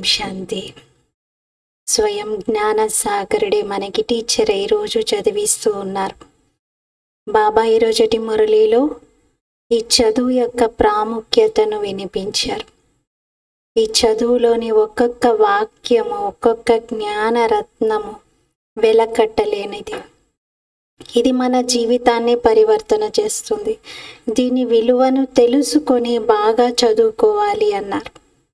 శాంతి స్వయం జ్ఞాన సాగరుడే మనకి టీచర్ ఈరోజు చదివిస్తూ ఉన్నారు బాబా ఈరోజటి మురళిలో ఈ చదువు యొక్క ప్రాముఖ్యతను వినిపించారు ఈ చదువులోని ఒక్కొక్క వాక్యము ఒక్కొక్క జ్ఞాన రత్నము వెలకట్టలేనిది ఇది మన జీవితాన్ని పరివర్తన చేస్తుంది దీని విలువను తెలుసుకొని బాగా చదువుకోవాలి అన్నారు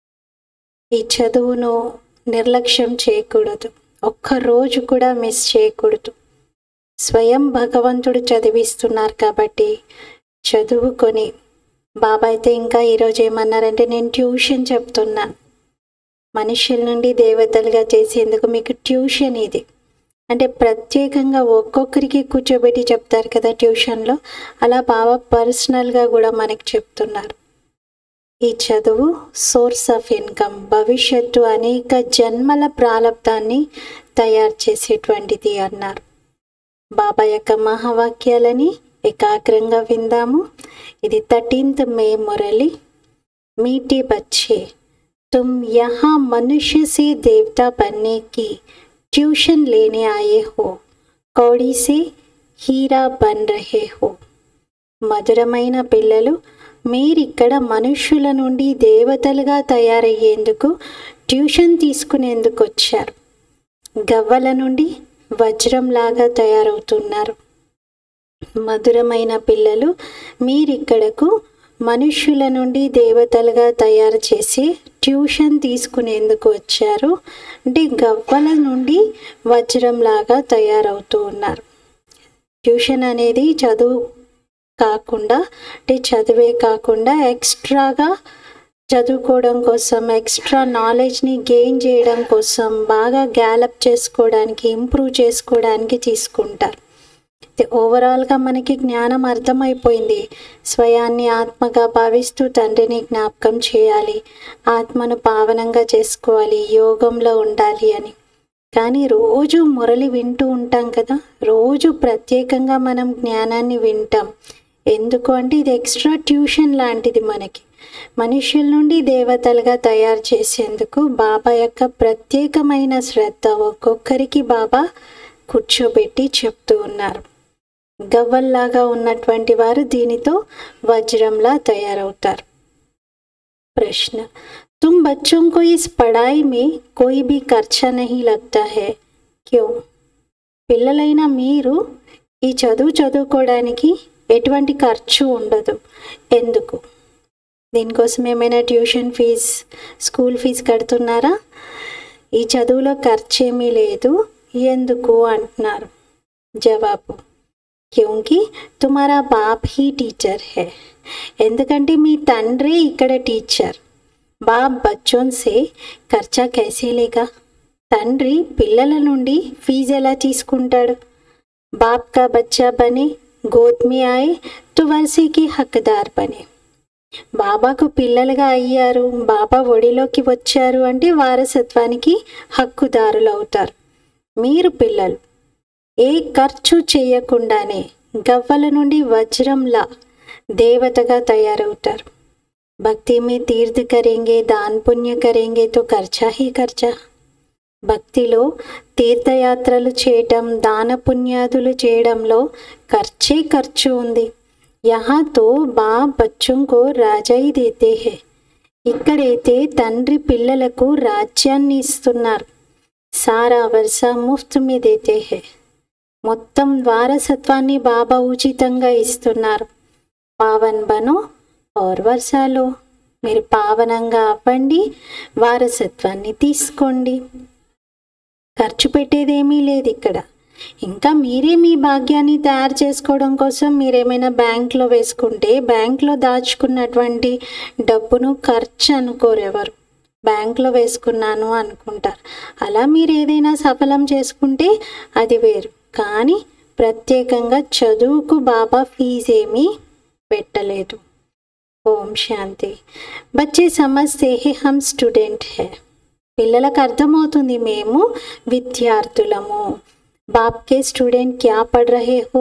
ఈ చదువును నిర్లక్ష్యం చేయకూడదు ఒక్క రోజు కూడా మిస్ చేయకూడదు స్వయం భగవంతుడు చదివిస్తున్నారు కాబట్టి చదువుకొని బాబా అయితే ఇంకా ఈరోజు ఏమన్నారంటే నేను ట్యూషన్ చెప్తున్నాను మనుషుల నుండి దేవతలుగా చేసేందుకు మీకు ట్యూషన్ ఇది అంటే ప్రత్యేకంగా ఒక్కొక్కరికి కూర్చోబెట్టి చెప్తారు కదా ట్యూషన్లో అలా బాబా పర్సనల్గా కూడా మనకి చెప్తున్నారు ఈ చదువు సోర్స్ ఆఫ్ ఇన్కమ్ భవిష్యత్తు అనేక జన్మల ప్రారంధాన్ని తయారు చేసేటువంటిది అన్నారు బాబా యొక్క మహావాక్యాలని ఏకాగ్రంగా విందాము ఇది థర్టీన్త్ మే మురళి మీటే బచ్చే तुम यहाँ मनुष्य से देवता बनने की ट्यूशन लेने आए हो कौड़ी से హీరా బన్ రహే హో మధురమైన పిల్లలు మీరిక్కడ మనుష్యుల నుండి దేవతలుగా తయారయ్యేందుకు ట్యూషన్ తీసుకునేందుకు వచ్చారు గవ్వల నుండి వజ్రంలాగా తయారవుతున్నారు మధురమైన పిల్లలు మీరిక్కడకు మనుష్యుల నుండి దేవతలుగా తయారు చేసి ట్యూషన్ తీసుకునేందుకు వచ్చారు అంటే గవ్వల నుండి వజ్రంలాగా తయారవుతూ ఉన్నారు ట్యూషన్ అనేది చదువు కాకుండా అంటే చదివే కాకుండా ఎక్స్ట్రాగా చదువుకోవడం కోసం ఎక్స్ట్రా నాలెడ్జ్ని గెయిన్ చేయడం కోసం బాగా గ్యాలప్ చేసుకోవడానికి ఇంప్రూవ్ చేసుకోవడానికి తీసుకుంటారు ఓవరాల్గా మనకి జ్ఞానం అర్థమైపోయింది స్వయాన్ని ఆత్మగా భావిస్తూ తండ్రిని జ్ఞాపకం చేయాలి ఆత్మను పావనంగా చేసుకోవాలి యోగంలో ఉండాలి అని కానీ రోజు మురళి వింటూ ఉంటాం కదా రోజు ప్రత్యేకంగా మనం జ్ఞానాన్ని వింటాం ఎందుకు అంటే ఇది ఎక్స్ట్రా ట్యూషన్ లాంటిది మనకి మనుషుల నుండి దేవతలుగా తయారు చేసేందుకు బాబా యొక్క ప్రత్యేకమైన శ్రద్ధ ఒక్కొక్కరికి బాబా కూర్చోబెట్టి చెప్తూ ఉన్నారు గవ్వల్లాగా ఉన్నటువంటి వారు దీనితో వజ్రంలా తయారవుతారు ప్రశ్న तुम बच्चों को इस पढ़ाई में कोई भी खर्चा नहीं लगता है क्यों పిల్లలైన మీరు ఈ చదువు చదువుకోవడానికి ఎటువంటి ఖర్చు ఉండదు ఎందుకు దీనికోసం ఏమైనా ట్యూషన్ ఫీజ్ స్కూల్ ఫీజు కడుతున్నారా ఈ చదువులో ఖర్చు ఏమీ లేదు ఎందుకు అంటున్నారు జవాబు క్యూంకి తుమారా బాప్ హీ టీచర్ హే ఎందుకంటే మీ తండ్రి ఇక్కడ టీచర్ బాప్ బచ్చోన్ సే ఖర్చా కైసే లేగా తండ్రి పిల్లల నుండి ఫీజు ఎలా తీసుకుంటాడు బాప్ కా బచ్చా బనే గోద్ మే ఆయే తో వర్షీకి హక్దార్ బనే బాబాకు పిల్లలుగా అయ్యారు బాబా ఒడిలోకి వచ్చారు అంటే వారసత్వానికి హక్కుదారులు అవుతారు మీరు పిల్లలు ఏ ఖర్చు చేయకుండానే గవ్వల నుండి వజ్రంలా దేవతగా తయారవుతారు భక్తి మీ తీర్థ కరేంగే దాన్ పుణ్య కరేంగే తో ఖర్చా హీ ఖర్చా భక్తిలో తీర్థయాత్రలు చేయటం దాన పుణ్యాదులు చేయడంలో ఖర్చే ఖర్చు ఉంది యహా తో బా బచ్చంకో రాజాయి దేతే హే ఇక్కడైతే తండ్రి పిల్లలకు రాజ్యాన్ని ఇస్తున్నారు సారా వర్ష ముఫ్త్ మీ దేతే హే మొత్తం వారసత్వాన్ని బాబా ఉచితంగా ఇస్తున్నారు పావన్ బనో और వర్షాలు మీరు పావనంగా అవ్వండి వారసత్వాన్ని తీసుకోండి ఖర్చు పెట్టేదేమీ లేదు ఇక్కడ ఇంకా మీరే మీ భాగ్యాన్ని తయారు చేసుకోవడం కోసం మీరేమైనా బ్యాంక్లో వేసుకుంటే బ్యాంక్లో దాచుకున్నటువంటి డబ్బును ఖర్చు అనుకోరు ఎవరు బ్యాంక్లో వేసుకున్నాను అనుకుంటారు అలా మీరు ఏదైనా సఫలం చేసుకుంటే అది వేరు కానీ ప్రత్యేకంగా చదువుకు బాబా ఫీజు ఏమీ పెట్టలేదు ఓం శాంతి బచ్చే సమస్తే హే హమ్ స్టూడెంట్ హే పిల్లలకు అర్థమవుతుంది మేము విద్యార్థులము బాప్కే స్టూడెంట్ క్యా పడ్ రహే హో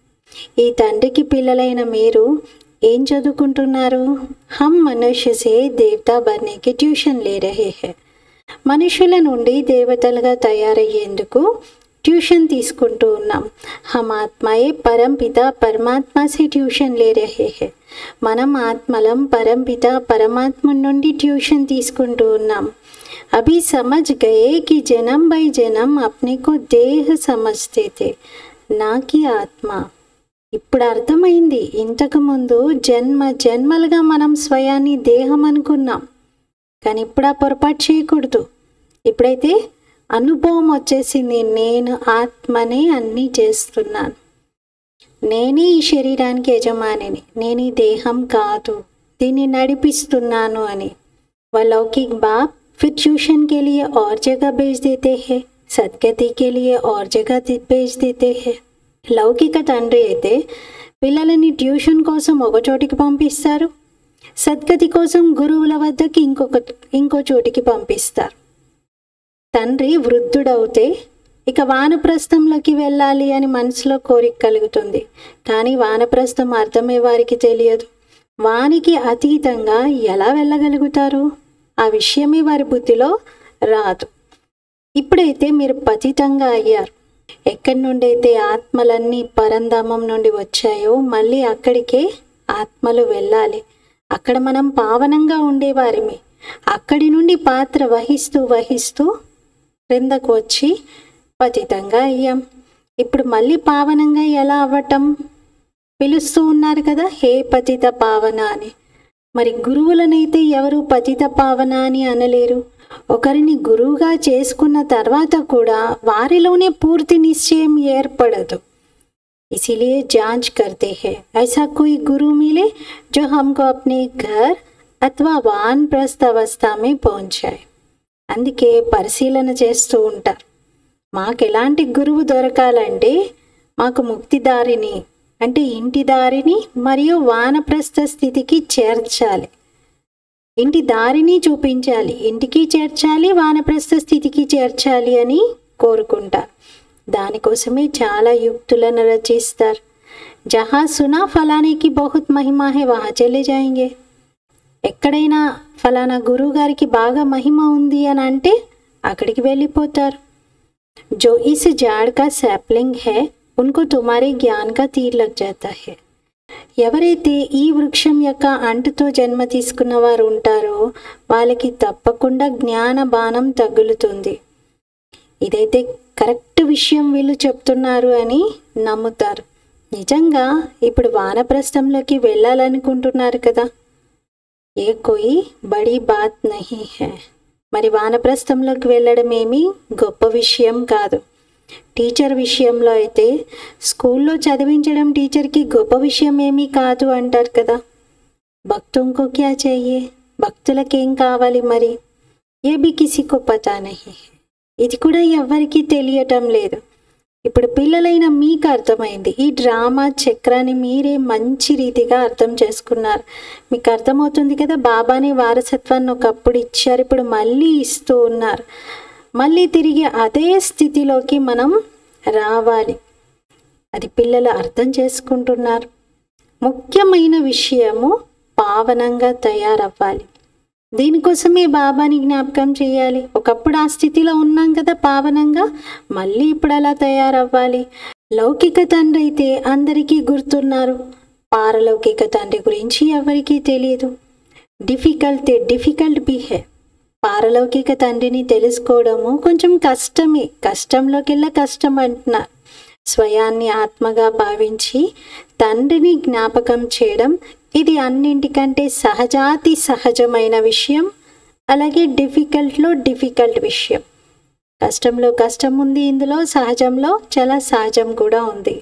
ఈ తండ్రికి పిల్లలైన మీరు ఏం చదువుకుంటున్నారు హమ్ మనుష్య సే దేవతా బనేకి ట్యూషన్ లే రహే హే మనుషుల నుండి దేవతలుగా తయారయ్యేందుకు ట్యూషన్ తీసుకుంటూ ఉన్నాం హమ్ ఆత్మాయే పరంపిత పరమాత్మ సే ట్యూషన్ లే రహే హే మనం ఆత్మలం పరంపిత పరమాత్మ నుండి ట్యూషన్ తీసుకుంటూ ఉన్నాం అభి సమజ్ గయే కి జనం బై జనం అప్నే కో దేహ సమజ్తే తే నాకి ఆత్మ ఇప్పుడు అర్థమైంది ఇంతకుముందు జన్మ జన్మలుగా మనం స్వయాన్ని దేహం అనుకున్నాం కానీ ఇప్పుడు ఆ పొరపాటు చేయకూడదు ఇప్పుడైతే అనుభవం వచ్చేసింది నేను ఆత్మనే అన్నీ చేస్తున్నాను నేనే ఈ శరీరానికి యజమానిని నేను ఈ దేహం కాదు దీన్ని నడిపిస్తున్నాను అని वह लौकिक बाप फिर ट्यूशन के लिए और जगह भेज देते हैं సద్గతి के लिए और जगह ది- भेज देते हैं లౌకిక తండ్రి అయితే పిల్లలని ట్యూషన్ కోసం ఒక చోటికి పంపిస్తారు సద్గతి కోసం గురువుల వద్దకి ఇంకొక ఇంకో చోటికి పంపిస్తారు తండ్రి వృద్ధుడవుతే ఇక వానప్రస్థంలోకి వెళ్ళాలి అని మనసులో కోరిక కలుగుతుంది కానీ వానప్రస్థం అర్థమే వారికి తెలియదు వానికి అతీతంగా ఎలా వెళ్ళగలుగుతారు ఆ విషయమే వారి బుద్ధిలో రాదు ఇప్పుడైతే మీరు పతితంగా అయ్యారు ఎక్కడి నుండి అయితే ఆత్మలన్నీ పరంధామం నుండి వచ్చాయో మళ్ళీ అక్కడికే ఆత్మలు వెళ్ళాలి అక్కడ మనం పావనంగా ఉండేవారిమి అక్కడి నుండి పాత్ర వహిస్తూ వహిస్తూ క్రిందకు వచ్చి పతితంగా అయ్యాం ఇప్పుడు మళ్ళీ పావనంగా ఎలా అవ్వటం పిలుస్తూ ఉన్నారు కదా హే పతిత పావన అని మరి గురువులనైతే ఎవరు పతిత పావన అని అనలేరు ఒకరిని గురువుగా చేసుకున్న తర్వాత కూడా వారిలోనే పూర్తి నిశ్చయం ఏర్పడదు इसीलिए जांच करते हैं ऐसा कोई गुरु मिले जो हमको अपने घर అథవా వాన్ప్రస్థ అవస్థ में పਹੁంచాయి అందుకే పరిశీలన చేస్తూ ఉంటారు మాకు ఎలాంటి గురువు దొరకాలంటే మాకు ముక్తి దారిని అంటే ఇంటి దారిని మరియు వానప్రస్థ స్థితికి చేర్చాలి ఇంటి దారిని చూపించాలి ఇంటికి చేర్చాలి వానప్రస్థ స్థితికి చేర్చాలి అని కోరుకుంటారు దానికోసమే చాలా యుక్తులను రచిస్తారు జహా సునా ఫలానికి బహుత్ మహిమా హే వహా చలే జాయింగే ఎక్కడైనా ఫలానా గురువు గారికి బాగా మహిమ ఉంది అని అంటే అక్కడికి వెళ్ళిపోతారు जो इस झाड़ का सैपलिंग है उनको तुम्हारे ज्ञान का तीर लग जाता है ఎవరైతే ఈ వృక్షం యొక్క అంటుతో జన్మ తీసుకున్న వారు ఉంటారో వాళ్ళకి తప్పకుండా జ్ఞాన బాణం తగులుతుంది ఇదైతే కరెక్ట్ విషయం వీళ్ళు చెప్తున్నారు అని నమ్ముతారు నిజంగా ఇప్పుడు వానప్రస్థంలోకి వెళ్ళాలనుకుంటున్నారు కదా ఏ కోయి బడి బాత్ నహీ హై మరి వానప్రస్థంలోకి వెళ్ళడం ఏమీ గొప్ప విషయం కాదు టీచర్ విషయంలో అయితే స్కూల్లో చదివించడం టీచర్కి గొప్ప విషయం ఏమీ కాదు అంటారు కదా భక్తులకు క్యా చెయ్యే భక్తులకేం కావాలి మరి ఏ బి కిసికో పతా నహీ హై. ఇది కూడా ఎవ్వరికీ తెలియటం లేదు ఇప్పుడు పిల్లలైన మీకు అర్థమైంది ఈ డ్రామా చక్రాన్ని మీరే మంచి రీతిగా అర్థం చేసుకున్నారు మీకు అర్థమవుతుంది కదా బాబాని వారసత్వాన్ని ఒకప్పుడు ఇచ్చారు ఇప్పుడు మళ్ళీ ఇస్తూ ఉన్నారు మళ్ళీ తిరిగి అదే స్థితిలోకి మనం రావాలి అది పిల్లలు అర్థం చేసుకుంటున్నారు ముఖ్యమైన విషయము పావనంగా తయారవ్వాలి దీనికోసమే బాబాని జ్ఞాపకం చేయాలి ఒకప్పుడు ఆ స్థితిలో ఉన్నాం కదా పావనంగా మళ్ళీ ఇప్పుడు అలా తయారవ్వాలి లౌకిక తండ్రి అయితే అందరికీ గుర్తున్నారు పారలౌకిక తండ్రి గురించి ఎవరికీ తెలియదు డిఫికల్ట్ డిఫికల్ట్ బి హే పారలౌకిక తండ్రిని తెలుసుకోవడము కొంచెం కష్టమే కష్టంలోకెల్లా కష్టం అంటున్నారు స్వయాన్ని ఆత్మగా భావించి తండ్రిని జ్ఞాపకం చేయడం ఇది అన్నింటికంటే సహజాతి సహజమైన విషయం అలాగే డిఫికల్ట్లో డిఫికల్ట్ విషయం కష్టంలో కష్టం ఉంది ఇందులో సహజంలో చాలా సహజం కూడా ఉంది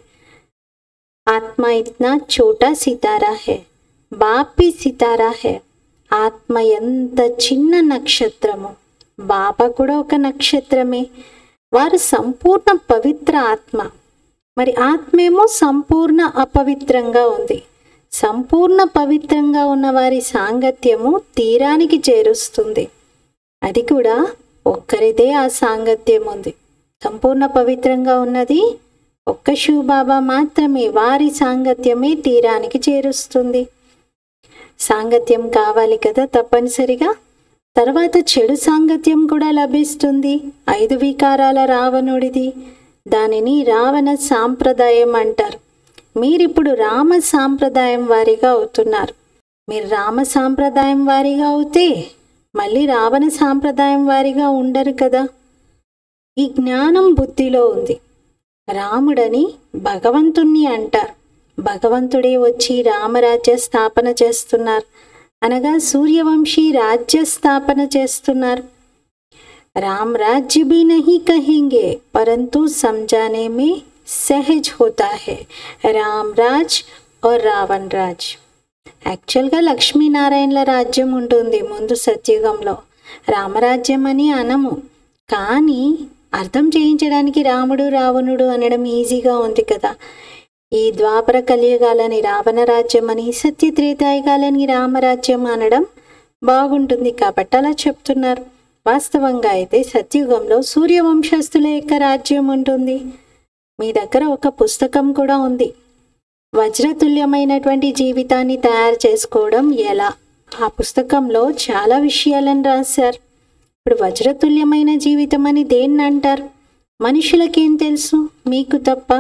ఆత్మ ఇత్నా చోటా సితారా హే బాపి సితారా హే ఆత్మ ఎంత చిన్న నక్షత్రము బాబా కూడా ఒక నక్షత్రమే వారు సంపూర్ణ పవిత్ర ఆత్మ మరి ఆత్మేమో సంపూర్ణ అపవిత్రంగా ఉంది సంపూర్ణ పవిత్రంగా ఉన్న వారి సాంగత్యము తీరానికి చేరుస్తుంది అది కూడా ఒక్కరిదే ఆ సాంగత్యం ఉంది సంపూర్ణ పవిత్రంగా ఉన్నది ఒక్క శివబాబా మాత్రమే వారి సాంగత్యమే తీరానికి చేరుస్తుంది సాంగత్యం కావాలి కదా తప్పనిసరిగా తర్వాత చెడు సాంగత్యం కూడా లభిస్తుంది ఐదు వికారాల రావణుడిది దానిని రావణ సాంప్రదాయం అంటారు మీరిప్పుడు రామ సాంప్రదాయం వారిగా అవుతున్నారు మీరు రామ సాంప్రదాయం వారిగా అవుతే మళ్ళీ రావణ సాంప్రదాయం వారిగా ఉండరు కదా ఈ జ్ఞానం బుద్ధిలో ఉంది రాముడని భగవంతుణ్ణి అంటారు భగవంతుడే వచ్చి రామరాజ్య స్థాపన చేస్తున్నారు అనగా సూర్యవంశీ రాజ్య స్థాపన చేస్తున్నారు राम राज्य भी नहीं कहेंगे परंतु समझाने में सहज होता है राम राज और రావణ్ రాజ్ యాక్చువల్గా లక్ష్మీనారాయణల రాజ్యం ఉంటుంది ముందు సత్యుగంలో రామరాజ్యం అని అనము కానీ అర్థం చేయించడానికి రాముడు రావణుడు అనడం ఈజీగా ఉంది కదా ఈ ద్వాపర కలియుగాలని రావణ రాజ్యం అని సత్యత్రేతాయుగాలని రామరాజ్యం అనడం బాగుంటుంది కాబట్టి అలా చెప్తున్నారు వాస్తవంగా అయితే సత్యుగంలో సూర్యవంశస్థుల యొక్క రాజ్యం ఉంటుంది మీ దగ్గర ఒక పుస్తకం కూడా ఉంది వజ్రతుల్యమైనటువంటి జీవితాన్ని తయారు చేసుకోవడం ఎలా ఆ పుస్తకంలో చాలా విషయాలను రాశారు ఇప్పుడు వజ్రతుల్యమైన జీవితం అని దేన్ని అంటారు మనుషులకేం తెలుసు మీకు తప్ప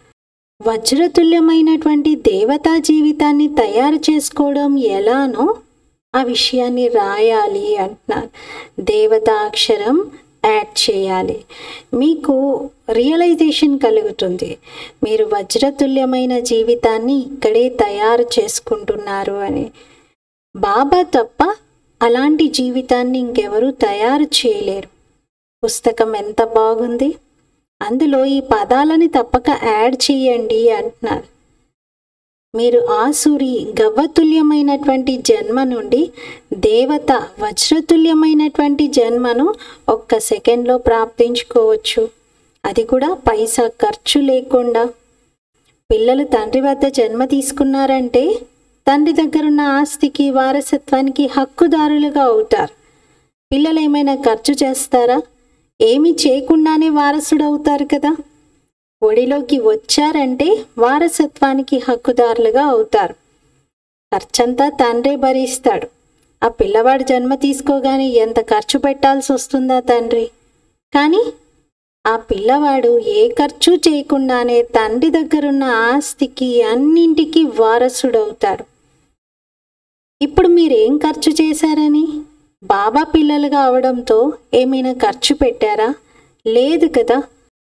వజ్రతుల్యమైనటువంటి దేవతా జీవితాన్ని తయారు చేసుకోవడం ఎలానో ఆ విషయాన్ని రాయాలి అంటున్నారు దేవతా అక్షరం యాడ్ చేయాలి మీకు రియలైజేషన్ కలుగుతుంది మీరు వజ్రతుల్యమైన జీవితాన్ని ఇక్కడే తయారు చేసుకుంటున్నారు అని బాబా తప్ప అలాంటి జీవితాన్ని ఇంకెవరూ తయారు చేయలేరు పుస్తకం ఎంత బాగుంది అందులో ఈ పదాలని తప్పక యాడ్ చేయండి అంటున్నారు మీరు ఆసురి గవ్వతుల్యమైనటువంటి జన్మ నుండి దేవత వజ్రతుల్యమైనటువంటి జన్మను ఒక్క సెకండ్లో ప్రాప్తించుకోవచ్చు అది కూడా పైసా ఖర్చు లేకుండా పిల్లలు తండ్రి వద్ద జన్మ తీసుకున్నారంటే తండ్రి దగ్గరున్న ఆస్తికి వారసత్వానికి హక్కుదారులుగా అవుతారు పిల్లలు ఏమైనా ఖర్చు చేస్తారా ఏమీ చేయకుండానే వారసుడు అవుతారు కదా ఒడిలోకి వచ్చారంటే వారసత్వానికి హక్కుదారులుగా అవుతారు ఖర్చంతా తండ్రే భరిస్తాడు ఆ పిల్లవాడు జన్మ తీసుకోగానే ఎంత ఖర్చు పెట్టాల్సి వస్తుందా తండ్రి కానీ ఆ పిల్లవాడు ఏ ఖర్చు చేయకుండానే తండ్రి దగ్గరున్న ఆస్తికి అన్నింటికి వారసుడవుతాడు ఇప్పుడు మీరేం ఖర్చు చేశారని బాబా పిల్లలుగా అవడంతో ఏమైనా ఖర్చు పెట్టారా లేదు కదా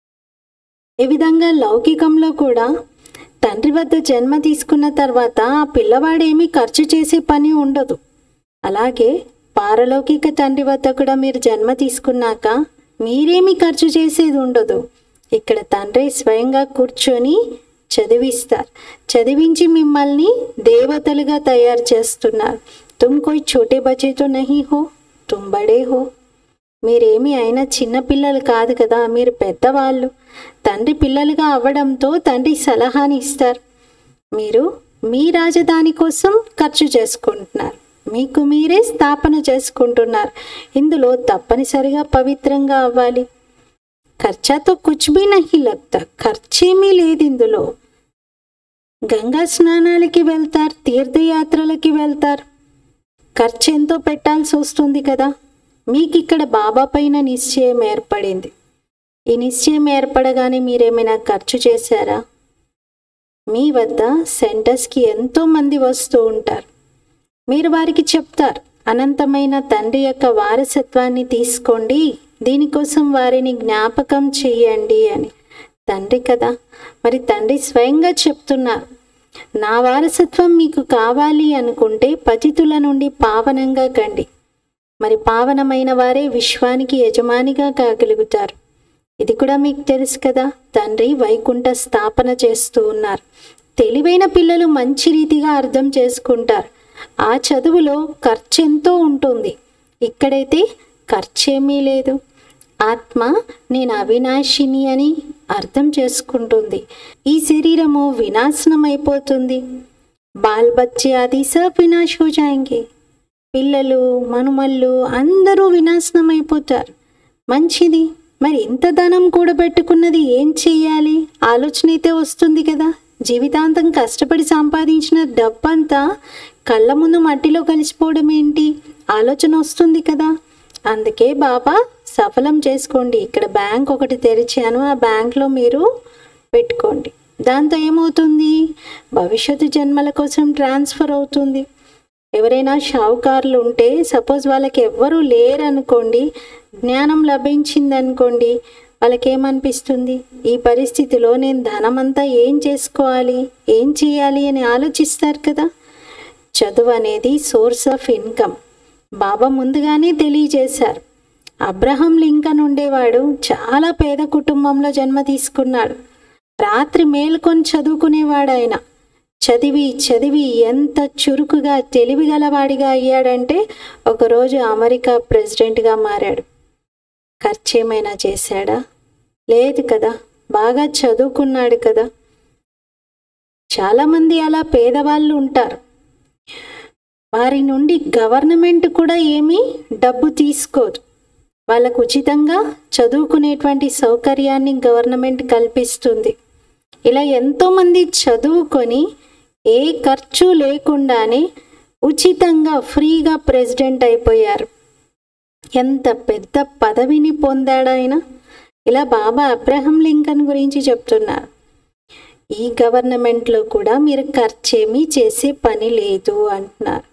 ఈ విధంగా లౌకికంలో కూడా తండ్రి వద్ద జన్మ తీసుకున్న తర్వాత ఆ పిల్లవాడేమీ ఖర్చు చేసే పని ఉండదు అలాగే పారలౌకిక తండ్రి వద్ద కూడా మీరు జన్మ తీసుకున్నాక మీరేమీ ఖర్చు చేసేది ఉండదు ఇక్కడ తండ్రి స్వయంగా కూర్చొని చదివిస్తారు చదివించి మిమ్మల్ని దేవతలుగా తయారు చేస్తున్నారు తుమ్ కోయి చోటే బచేతో నహీ హో తుమ్ బడే హో మీరేమీ అయినా చిన్న పిల్లలు కాదు కదా మీరు పెద్దవాళ్ళు తండ్రి పిల్లలుగా అవ్వడంతో తండ్రి సలహాని ఇస్తారు మీరు మీ రాజధాని కోసం ఖర్చు చేసుకుంటున్నారు మీకు మీరే స్థాపన చేసుకుంటున్నారు ఇందులో తప్పనిసరిగా పవిత్రంగా అవ్వాలి ఖర్చాతో కుచ్ భీ నహీ లగ్తా ఖర్చేమీ లేదు ఇందులో గంగా స్నానాలకి వెళ్తారు తీర్థయాత్రలకి వెళ్తారు ఖర్చు ఎంతో పెట్టాల్సి వస్తుంది కదా మీకు ఇక్కడ బాబా పైన నిశ్చయం ఏర్పడింది ఈ నిశ్చయం ఏర్పడగానే మీరేమైనా ఖర్చు చేశారా మీ వద్ద సెంటర్స్కి ఎంతో మంది వస్తూ ఉంటారు మీరు వారికి చెప్తారు అనంతమైన తండ్రి యొక్క వారసత్వాన్ని తీసుకోండి దీనికోసం వారిని జ్ఞాపకం చేయండి అని తండ్రి కదా మరి తండ్రి స్వయంగా చెప్తున్నారు నా వారసత్వం మీకు కావాలి అనుకుంటే పతితుల నుండి పావనంగా కండి మరి పావనమైన వారే విశ్వానికి యజమానిగా కాగలుగుతారు ఇది కూడా మీకు తెలుసు కదా తండ్రి వైకుంఠ స్థాపన చేస్తూ ఉన్నారు తెలివైన పిల్లలు మంచి రీతిగా అర్థం చేసుకుంటారు ఆ చదువులో ఖర్చెంతో ఉంటుంది ఇక్కడైతే ఖర్చేమీ లేదు ఆత్మ నేను అవినాశిని అని అర్థం చేసుకుంటుంది ఈ శరీరము వినాశనం అయిపోతుంది బాల్ బచ్చే అది సబ్ వినాశ్ హో జాయింగే పిల్లలు మనుమళ్ళు అందరూ వినాశనం అయిపోతారు మంచిది మరి ఇంత ధనం కూడబెట్టుకున్నది ఏం చెయ్యాలి ఆలోచన అయితే వస్తుంది కదా జీవితాంతం కష్టపడి సంపాదించిన డబ్బంతా కళ్ళ ముందు మట్టిలో కలిసిపోవడం ఏంటి ఆలోచన వస్తుంది కదా అందుకే బాబా సఫలం చేసుకోండి ఇక్కడ బ్యాంక్ ఒకటి తెరిచాను ఆ బ్యాంక్లో మీరు పెట్టుకోండి దాంతో ఏమవుతుంది భవిష్యత్తు జన్మల కోసం ట్రాన్స్ఫర్ అవుతుంది ఎవరైనా షావుకారులు ఉంటే సపోజ్ వాళ్ళకి ఎవ్వరూ లేరు అనుకోండి జ్ఞానం లభించింది అనుకోండి వాళ్ళకి ఏమనిపిస్తుంది ఈ పరిస్థితిలో నేను ధనమంతా ఏం చేసుకోవాలి ఏం చేయాలి అని ఆలోచిస్తారు కదా చదువు అనేది సోర్స్ ఆఫ్ ఇన్కమ్ బాబా ముందుగానే తెలియజేశారు అబ్రహం లింకన్ ఉండేవాడు చాలా పేద కుటుంబంలో జన్మ తీసుకున్నాడు రాత్రి మేల్కొని చదువుకునేవాడు ఆయన చదివి చదివి ఎంత చురుకుగా తెలివిగలవాడిగా అయ్యాడంటే ఒకరోజు అమెరికా ప్రెసిడెంట్గా మారాడు ఖర్చేమైనా చేశాడా లేదు కదా బాగా చదువుకున్నాడు కదా చాలామంది అలా పేదవాళ్ళు ఉంటారు వారి నుండి గవర్నమెంట్ కూడా ఏమీ డబ్బు తీసుకోదు వాళ్ళకు ఉచితంగా చదువుకునేటువంటి సౌకర్యాన్ని గవర్నమెంట్ కల్పిస్తుంది ఇలా ఎంతోమంది చదువుకొని ఏ ఖర్చు లేకుండానే ఉచితంగా ఫ్రీగా ప్రెసిడెంట్ అయిపోయారు ఎంత పెద్ద పదవిని పొందాడు ఆయన ఇలా బాబా అబ్రహం లింకన్ గురించి చెప్తున్నారు ఈ గవర్నమెంట్లో కూడా మీరు ఖర్చేమీ చేసే పని లేదు అంటున్నారు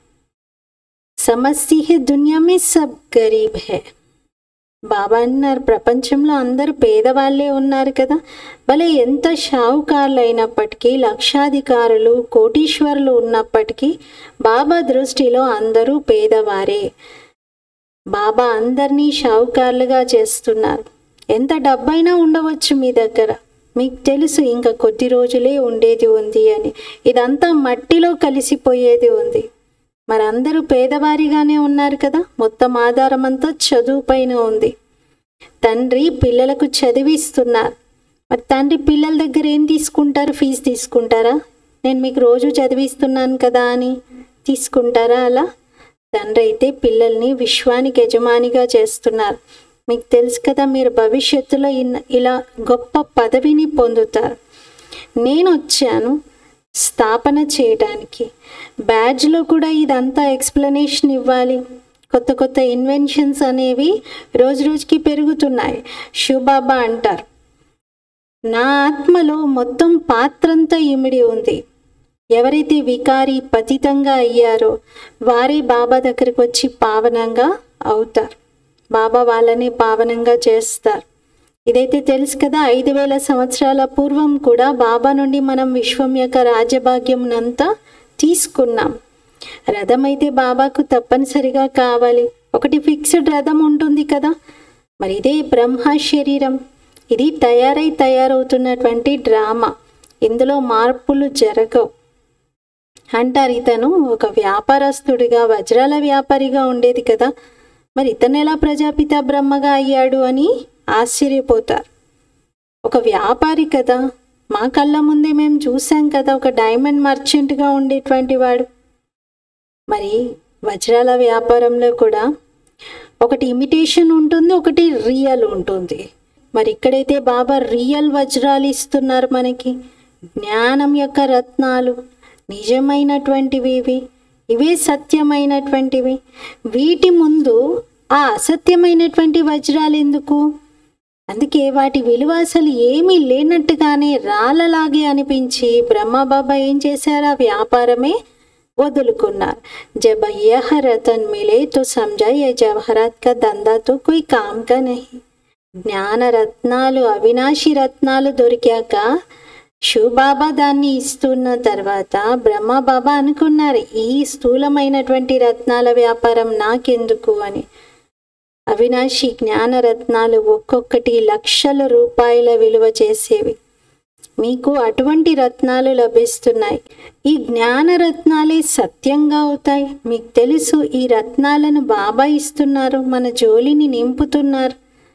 సమస్య హే దునియా మే సబ్ గరీబ్ హే బాబా అన్నారు ప్రపంచంలో అందరూ పేదవాళ్ళే ఉన్నారు కదా భలే ఎంత షావుకారులు అయినప్పటికీ లక్షాధికారులు కోటీశ్వరులు ఉన్నప్పటికీ బాబా దృష్టిలో అందరూ పేదవారే బాబా అందరినీ షావుకారులుగా చేస్తున్నారు ఎంత డబ్బైనా ఉండవచ్చు మీ దగ్గర మీకు తెలుసు ఇంకా కొద్ది రోజులే ఉండేది ఉంది అని ఇదంతా మట్టిలో కలిసిపోయేది ఉంది మరి అందరూ పేదవారిగానే ఉన్నారు కదా మొత్తం ఆధారం అంతా చదువు పైన ఉంది తండ్రి పిల్లలకు చదివిస్తున్నారు మరి తండ్రి పిల్లల దగ్గర ఏం తీసుకుంటారు ఫీజు తీసుకుంటారా నేను మీకు రోజు చదివిస్తున్నాను కదా అని తీసుకుంటారా అలా తండ్రి అయితే పిల్లల్ని విశ్వానికి యజమానిగా చేస్తున్నారు మీకు తెలుసు కదా మీరు భవిష్యత్తులో ఇన్- ఇలా గొప్ప పదవిని పొందుతారు నేను వచ్చాను స్థాపన చేయడానికి బ్యాడ్జ్లో కూడా ఇదంతా ఎక్స్ప్లెనేషన్ ఇవ్వాలి కొత్త కొత్త ఇన్వెన్షన్స్ అనేవి రోజు రోజుకి పెరుగుతున్నాయి శివబాబా అంటారు నా ఆత్మలో మొత్తం పాత్రంతా ఇమిడి ఉంది ఎవరైతే వికారి పతితంగా అయ్యారో వారే బాబా దగ్గరికి వచ్చి పావనంగా అవుతారు బాబా వాళ్ళని పావనంగా చేస్తారు ఇదైతే తెలుసు కదా ఐదు వేల సంవత్సరాల పూర్వం కూడా బాబా నుండి మనం విశ్వం యొక్క రాజ్యభాగ్యంనంతా తీసుకున్నాం రథం అయితే బాబాకు తప్పనిసరిగా కావాలి ఒకటి ఫిక్స్డ్ రథం ఉంటుంది కదా మరి ఇదే బ్రహ్మ శరీరం ఇది తయారై తయారవుతున్నటువంటి డ్రామా ఇందులో మార్పులు జరగవు అంటారు ఇతను ఒక వ్యాపారస్తుడిగా వజ్రాల వ్యాపారిగా ఉండేది కదా మరి ఇతను ఎలా ప్రజాపిత బ్రహ్మగా అయ్యాడు అని ఆశ్చర్యపోతారు ఒక వ్యాపారి కదా మా కళ్ళ ముందే మేము చూసాం కదా ఒక డైమండ్ మర్చెంట్గా ఉండేటువంటి వాడు మరి వజ్రాల వ్యాపారంలో కూడా ఒకటి ఇమిటేషన్ ఉంటుంది ఒకటి రియల్ ఉంటుంది మరి ఇక్కడైతే బాబా రియల్ వజ్రాలు ఇస్తున్నారు మనకి జ్ఞానం యొక్క రత్నాలు నిజమైనటువంటివి ఇవి ఇవే సత్యమైనటువంటివి వీటి ముందు ఆ అసత్యమైనటువంటి వజ్రాలు ఎందుకు అందుకే వాటి విలువ అసలు ఏమీ లేనట్టుగానే రాళ్ళలాగే అనిపించి బ్రహ్మబాబా ఏం చేశారు ఆ వ్యాపారమే వదులుకున్నారు జబ్ యహ రతన్ మిలే తో సమజా ఏ జవహరాత్ కా దందా తో కోయి కామ్ కా నహి జ్ఞాన రత్నాలు అవినాశి రత్నాలు దొరికాక శివబాబా దాన్ని ఇస్తున్న తర్వాత బ్రహ్మబాబా అనుకున్నారు ఈ స్థూలమైనటువంటి రత్నాల వ్యాపారం నాకెందుకు అని అవినాశి జ్ఞాన రత్నాలు ఒక్కొక్కటి లక్షల రూపాయల విలువ చేసేవి మీకు అటువంటి రత్నాలు లభిస్తున్నాయి ఈ జ్ఞాన రత్నాలే సత్యంగా అవుతాయి మీకు తెలుసు ఈ రత్నాలను బాబా ఇస్తున్నారు మన జోలిని నింపుతున్నారు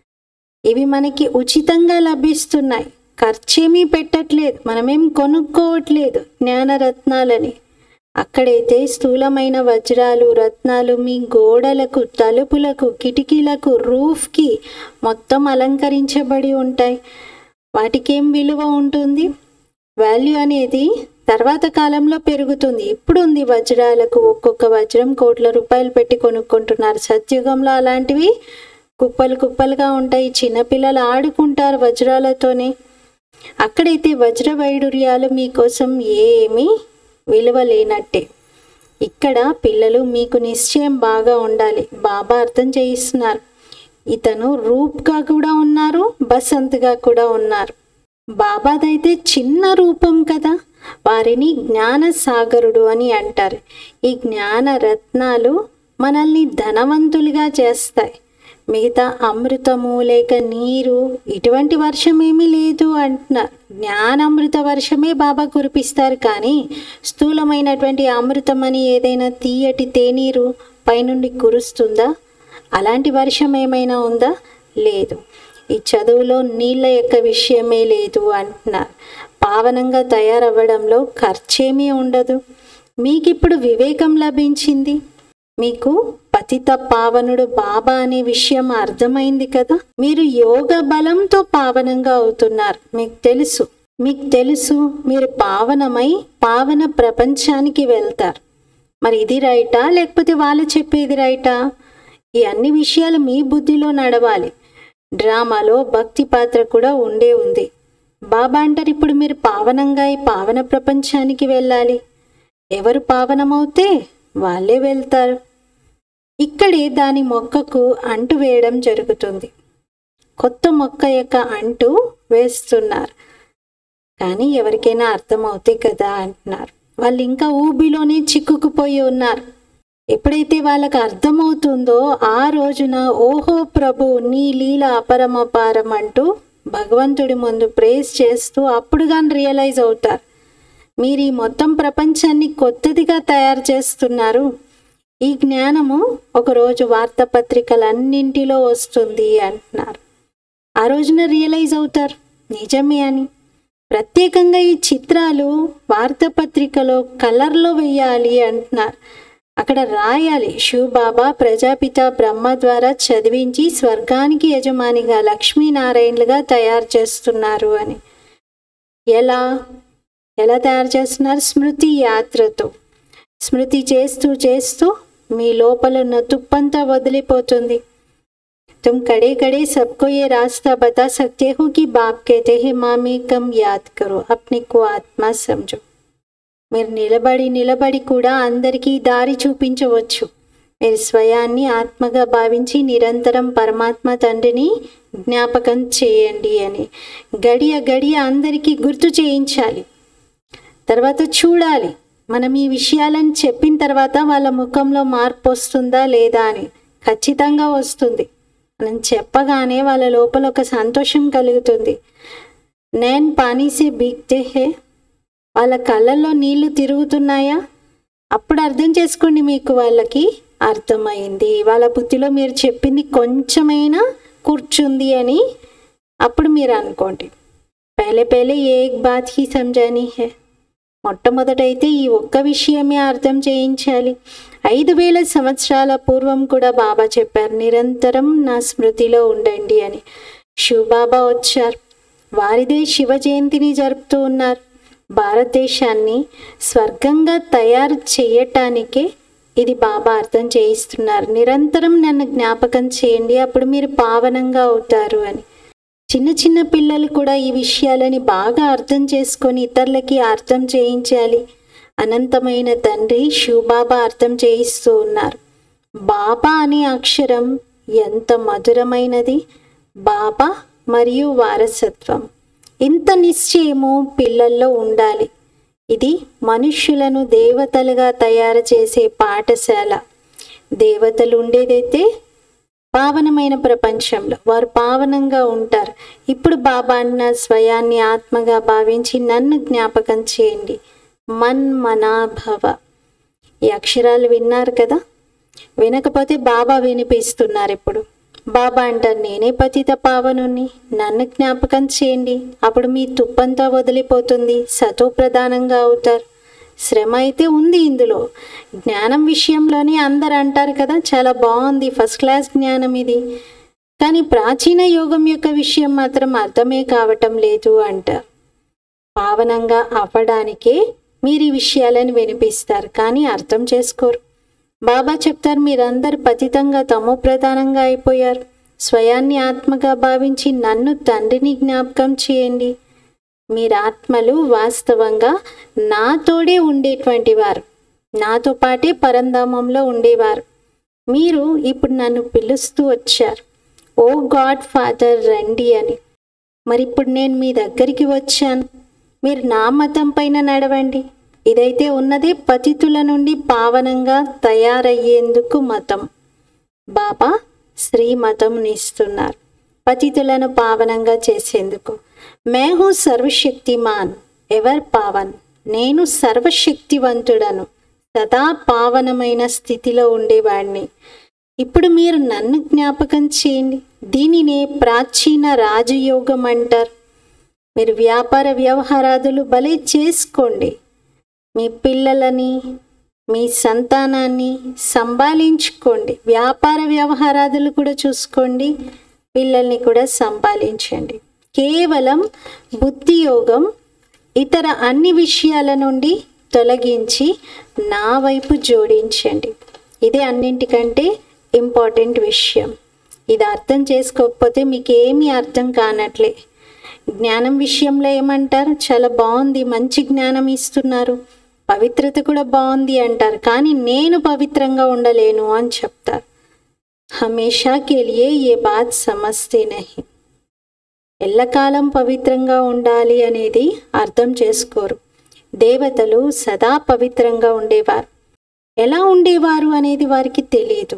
ఇవి మనకి ఉచితంగా లభిస్తున్నాయి ఖర్చేమీ పెట్టట్లేదు మనమేం కొనుక్కోవట్లేదు జ్ఞానరత్నాలని అక్కడైతే స్థూలమైన వజ్రాలు రత్నాలు మీ గోడలకు తలుపులకు కిటికీలకు రూఫ్కి మొత్తం అలంకరించబడి ఉంటాయి వాటికేం విలువ ఉంటుంది వాల్యూ అనేది తర్వాత కాలంలో పెరుగుతుంది ఇప్పుడు ఉంది వజ్రాలకు ఒక్కొక్క వజ్రం కోట్ల రూపాయలు పెట్టి కొనుక్కుంటున్నారు సత్యుగంలో అలాంటివి కుప్పలు కుప్పలుగా ఉంటాయి చిన్నపిల్లలు ఆడుకుంటారు వజ్రాలతోనే అక్కడైతే వజ్ర వైడూర్యాలు మీకోసం ఏమీ విలువ లేనట్టే ఇక్కడ పిల్లలు మీకు నిశ్చయం బాగా ఉండాలి బాబా అర్థం చేయిస్తున్నారు ఇతను రూప్గా కూడా ఉన్నారు బసంత్గా కూడా ఉన్నారు బాబాదైతే చిన్న రూపం కదా వారిని జ్ఞాన సాగరుడు అని అంటారు ఈ జ్ఞాన రత్నాలు మనల్ని ధనవంతులుగా చేస్తాయి మిగతా అమృతము లేక నీరు ఇటువంటి వర్షం ఏమీ లేదు అంటున్నారు జ్ఞానామృత వర్షమే బాబా కురిపిస్తారు కానీ స్థూలమైనటువంటి అమృతం అని ఏదైనా తీయటి తేనీరు పైనుండి కురుస్తుందా అలాంటి వర్షం ఏమైనా ఉందా లేదు ఈ చదువులో నీళ్ళ యొక్క విషయమే లేదు అంటున్నారు పావనంగా తయారవ్వడంలో ఖర్చేమీ ఉండదు మీకు ఇప్పుడు వివేకం లభించింది మీకు పతిత పావనుడు బాబా అనే విషయం అర్థమైంది కదా మీరు యోగ బలంతో పావనంగా అవుతున్నారు మీకు తెలుసు మీకు తెలుసు మీరు పావనమై పావన ప్రపంచానికి వెళ్తారు మరి ఇది రైటా లేకపోతే వాళ్ళు చెప్పేది రైటా ఈ అన్ని విషయాలు మీ బుద్ధిలో నడవాలి డ్రామాలో భక్తి పాత్ర కూడా ఉండే ఉంది బాబా అంటారు ఇప్పుడు మీరు పావనంగా ఈ పావన ప్రపంచానికి వెళ్ళాలి ఎవరు పావనమవుతే వాళ్ళే వెళ్తారు ఇక్కడే దాని మొక్కకు అంటు వేయడం జరుగుతుంది కొత్త మొక్క యొక్క అంటు వేస్తున్నారు కానీ ఎవరికైనా అర్థమవుతే కదా అంటున్నారు వాళ్ళు ఇంకా ఊబిలోనే చిక్కుకుపోయి ఉన్నారు ఎప్పుడైతే వాళ్ళకి అర్థమవుతుందో ఆ రోజున ఓహో ప్రభు నీ లీల అపరమపారం అంటూ భగవంతుడి ముందు ప్రేస్ చేస్తూ అప్పుడు కానీ రియలైజ్ అవుతారు మీరు ఈ మొత్తం ప్రపంచాన్ని కొత్తదిగా తయారు చేస్తున్నారు ఈ జ్ఞానము ఒకరోజు వార్తాపత్రికలన్నింటిలో వస్తుంది అంటున్నారు ఆ రోజున రియలైజ్ అవుతారు నిజమే అని ప్రత్యేకంగా ఈ చిత్రాలు వార్తాపత్రికలో కలర్లో వెయ్యాలి అంటున్నారు అక్కడ రాయాలి శివబాబా ప్రజాపిత బ్రహ్మ ద్వారా చదివించి స్వర్గానికి యజమానిగా లక్ష్మీనారాయణలుగా తయారు చేస్తున్నారు అని ఎలా ఎలా తయారు చేస్తున్నారు స్మృతి యాత్రతో స్మృతి చేస్తూ చేస్తూ మీ లోపల ఉన్న తుప్పంతా వదిలిపోతుంది तुम कड़े कड़े सबको ये रास्ता बता सकते हो कि बाप कहते हैं मामी कम याद करो अपने को आत्मा समझो మీరు నిలబడి నిలబడి కూడా అందరికీ దారి చూపించవచ్చు మీరు స్వయాన్ని ఆత్మగా భావించి నిరంతరం పరమాత్మ తండ్రిని జ్ఞాపకం చేయండి అని గడియ గడియ అందరికీ గుర్తు చేయించాలి తర్వాత చూడాలి మనం ఈ విషయాలను చెప్పిన తర్వాత వాళ్ళ ముఖంలో మార్పు వస్తుందా లేదా అని ఖచ్చితంగా వస్తుంది మనం చెప్పగానే వాళ్ళ లోపల ఒక సంతోషం కలుగుతుంది నేను పానీసే బీక్తే హే వాళ్ళ కళ్ళల్లో నీళ్లు తిరుగుతున్నాయా అప్పుడు అర్థం చేసుకోండి మీకు వాళ్ళకి అర్థమైంది వాళ్ళ బుద్ధిలో మీరు చెప్పింది కొంచెమైనా కూర్చుంది అని అప్పుడు మీరు అనుకోండి పహలే పహలే ఏక్ బాత్ హీ సంజానీ హే మొట్టమొదటైతే ఈ ఒక్క విషయమే అర్థం చేయించాలి ఐదు వేల సంవత్సరాల పూర్వం కూడా బాబా చెప్పారు నిరంతరం నా స్మృతిలో ఉండండి అని శివబాబా వచ్చారు వారిదే శివ జయంతిని జరుపుతూ ఉన్నారు భారతదేశాన్ని స్వర్గంగా తయారు చేయటానికే ఇది బాబా అర్థం చేయిస్తున్నారు నిరంతరం నన్ను జ్ఞాపకం చేయండి అప్పుడు మీరు పావనంగా అవుతారు అని చిన్న చిన్న పిల్లలు కూడా ఈ విషయాలని బాగా అర్థం చేసుకొని ఇతరులకి అర్థం చేయించాలి అనంతమైన తండ్రి శివబాబా అర్థం చేయిస్తూ ఉన్నారు బాబా అనే అక్షరం ఎంత మధురమైనది బాబా మరియు వారసత్వం ఇంత నిశ్చయము పిల్లల్లో ఉండాలి ఇది మనుష్యులను దేవతలుగా తయారు చేసే పాఠశాల దేవతలు ఉండేదైతే పావనమైన ప్రపంచంలో వారు పావనంగా ఉంటారు ఇప్పుడు బాబా అన్న స్వయాన్ని ఆత్మగా భావించి నన్ను జ్ఞాపకం చేయండి మన్ మనాభవ ఈ అక్షరాలు విన్నారు కదా వినకపోతే బాబా వినిపిస్తున్నారు ఇప్పుడు బాబా అంటారు నేనే పతిత పావనుని నన్ను జ్ఞాపకం చేయండి అప్పుడు మీ తుప్పంతా వదిలిపోతుంది సతో ప్రధానంగా అవుతారు శ్రమ అయితే ఉంది ఇందులో జ్ఞానం విషయంలోనే అందరు అంటారు కదా చాలా బాగుంది ఫస్ట్ క్లాస్ జ్ఞానం ఇది కానీ ప్రాచీన యోగం యొక్క విషయం మాత్రం అర్థమే కావటం లేదు అంటారు పావనంగా అవ్వడానికే మీరు ఈ విషయాలను వినిపిస్తారు కానీ అర్థం చేసుకోరు బాబా చెప్తారు మీరందరు పతితంగా తమో ప్రధానంగా అయిపోయారు స్వయాన్ని ఆత్మగా భావించి నన్ను తండ్రిని జ్ఞాపకం చేయండి మీరు ఆత్మలు వాస్తవంగా నాతోడే ఉండేటువంటి వారు నాతో పాటే పరంధామంలో ఉండేవారు మీరు ఇప్పుడు నన్ను పిలుస్తూ వచ్చారు ఓ గాడ్ ఫాదర్ రండి అని మరి ఇప్పుడు నేను మీ దగ్గరికి వచ్చాను మీరు నా మతం పైన నడవండి ఇదైతే ఉన్నదే పతితుల నుండి పావనంగా తయారయ్యేందుకు మతం బాబా శ్రీ మతంనిస్తున్నారు పతితులను పావనంగా చేసేందుకు మేహు సర్వశక్తిమాన్ ఎవర్ పావన్ నేను సర్వశక్తివంతుడను సదా పావనమైన స్థితిలో ఉండేవాడిని ఇప్పుడు మీరు నన్ను జ్ఞాపకం చేయండి దీనినే ప్రాచీన రాజయోగం అంటారు మీరు వ్యాపార వ్యవహారాదులు భలే చేసుకోండి మీ పిల్లలని మీ సంతానాన్ని సంభాళించుకోండి వ్యాపార వ్యవహారాదులు కూడా చూసుకోండి పిల్లల్ని కూడా సంభాళించండి కేవలం బుద్ధి యోగం ఇతర అన్ని విషయాల నుండి తొలగించి నా వైపు జోడించండి ఇదే అన్నింటికంటే ఇంపార్టెంట్ విషయం ఇది అర్థం చేసుకోకపోతే మీకు ఏమీ అర్థం కానట్లే జ్ఞానం విషయంలో ఏమంటారు చాలా బాగుంది మంచి జ్ఞానం ఇస్తున్నారు పవిత్రత కూడా బాగుంది అంటారు కానీ నేను పవిత్రంగా ఉండలేను అని చెప్తారు హమేషా కే లియే ఏ బాత్ సమస్తే నహి ఎల్లకాలం పవిత్రంగా ఉండాలి అనేది అర్థం చేసుకోరు దేవతలు సదా పవిత్రంగా ఉండేవారు ఎలా ఉండేవారు అనేది వారికి తెలియదు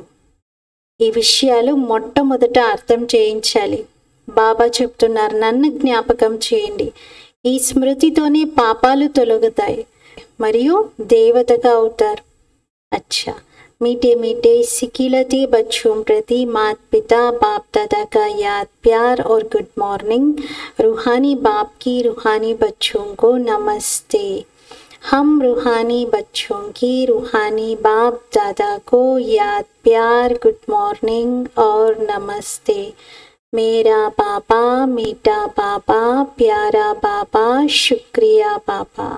ఈ విషయాలు మొట్టమొదట అర్థం చేయించాలి బాబా చెప్తున్నారు నన్ను జ్ఞాపకం చేయండి ఈ స్మృతితోనే పాపాలు తొలగుతాయి మరియు దేవతగా అవుతారు अच्छा मीठे मीठे सिकिलते बच्चों प्रति मात पिता बाप दादा का याद प्यार और गुड मॉर्निंग रूहानी बाप की रूहानी बच्चों को नमस्ते हम रूहानी बच्चों की रूहानी बाप दादा को याद प्यार गुड मॉर्निंग और नमस्ते मेरा पापा मीठा पापा प्यारा पापा शुक्रिया पापा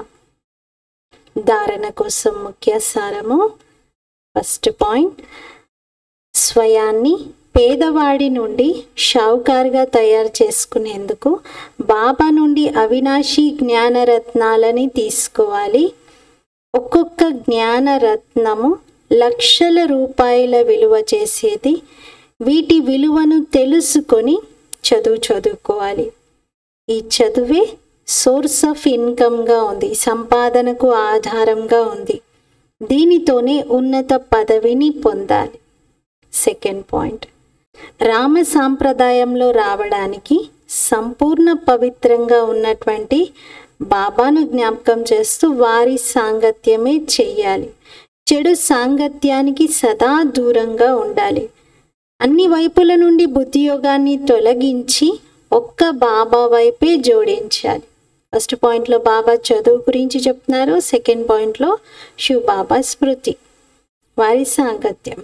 ధారణ కోసం ముఖ్య సారము ఫస్ట్ పాయింట్ స్వయాన్ని పేదవాడి నుండి షావుకారుగా తయారు చేసుకునేందుకు బాబా నుండి అవినాశి జ్ఞానరత్నాలని తీసుకోవాలి ఒక్కొక్క జ్ఞానరత్నము లక్షల రూపాయల విలువ చేసేది వీటి విలువను తెలుసుకొని చదువు చదువుకోవాలి ఈ చదువే సోర్స్ ఆఫ్ ఇన్కమ్గా ఉంది సంపాదనకు ఆధారంగా ఉంది దీనితోనే ఉన్నత పదవిని పొందాలి సెకండ్ పాయింట్ రామ సాంప్రదాయంలో రావడానికి సంపూర్ణ పవిత్రంగా ఉన్నటువంటి బాబాను జ్ఞాపకం చేస్తూ వారి సాంగత్యమే చెయ్యాలి చెడు సాంగత్యానికి సదా దూరంగా ఉండాలి అన్ని వైపుల నుండి బుద్ధియోగాన్ని తొలగించి ఒక్క బాబా వైపే జోడించాలి ఫస్ట్ పాయింట్లో బాబా చదువు గురించి చెప్తున్నారు సెకండ్ పాయింట్లో శివ బాబా స్మృతి వారి సాంగత్యం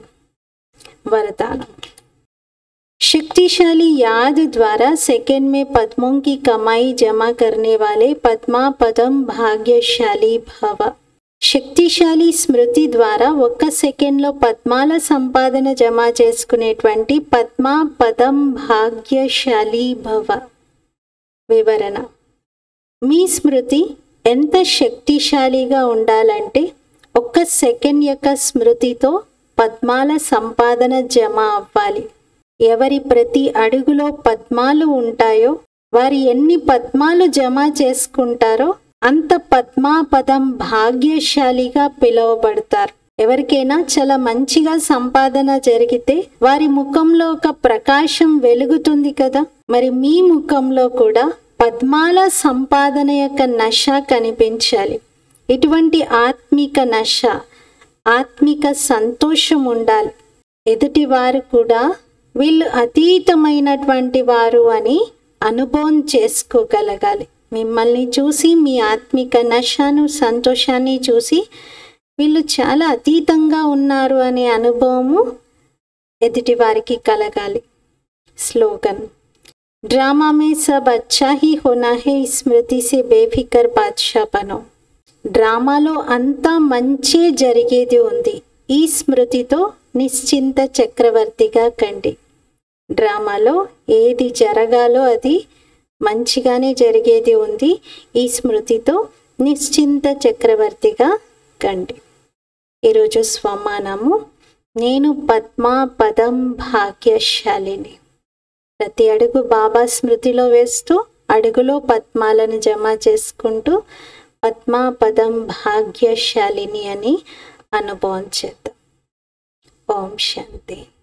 वरदान शक्तिशाली याद द्वारा सेकंड में पद्मों की कमाई जमा करने वाले पद्मा पदम भाग्यशाली भव శక్తిశాలి స్మృతి ద్వారా ఒక్క సెకండ్లో పద్మాల సంపాదన జమ చేసుకునేటువంటి పద్మా పదం భాగ్యశాలి భవ వివరణ మీ స్మృతి ఎంత శక్తిశాలిగా ఉండాలంటే ఒక్క సెకండ్ యొక్క స్మృతితో పద్మాల సంపాదన జమ అవ్వాలి ఎవరి ప్రతి అడుగులో పద్మాలు ఉంటాయో వారు ఎన్ని పద్మాలు జమ చేసుకుంటారో అంత పద్మాపదం భాగ్యశాలిగా పిలువబడతారు ఎవరికైనా చాలా మంచిగా సంపాదన జరిగితే వారి ముఖంలో ఒక ప్రకాశం వెలుగుతుంది కదా మరి మీ ముఖంలో కూడా పద్మాల సంపాదన యొక్క నష కనిపించాలి ఇటువంటి ఆత్మిక నష ఆత్మిక సంతోషం ఉండాలి ఎదుటి వారు కూడా వీళ్ళు అతీతమైనటువంటి వారు అని అనుభవం చేసుకోగలగాలి మిమ్మల్ని చూసి మీ ఆత్మిక నషను సంతోషాన్ని చూసి వీళ్ళు చాలా అతీతంగా ఉన్నారు అనే అనుభవము ఎదుటి వారికి కలగాలి స్లోగన్ ड्रामा में सब अच्छा ही होना है स्मृति से बेफिक्र बादशाह बनो డ్రామాలో అంతా మంచి జరిగేది ఉంది ఈ స్మృతితో నిశ్చింత చక్రవర్తిగా కండి డ్రామాలో ఏది జరగాలో అది మంచిగానే జరిగేది ఉంది ఈ స్మృతితో నిశ్చింత చక్రవర్తిగా కండి ఈరోజు స్వమానము నేను పద్మా పదం భాగ్యశాలిని ప్రతి అడుగు బాబా స్మృతిలో వేస్తూ అడుగులో పద్మాలను జమ చేసుకుంటూ పద్మా పదం భాగ్యశాలిని అని అనుభవం చేద్దాం ఓం శాంతి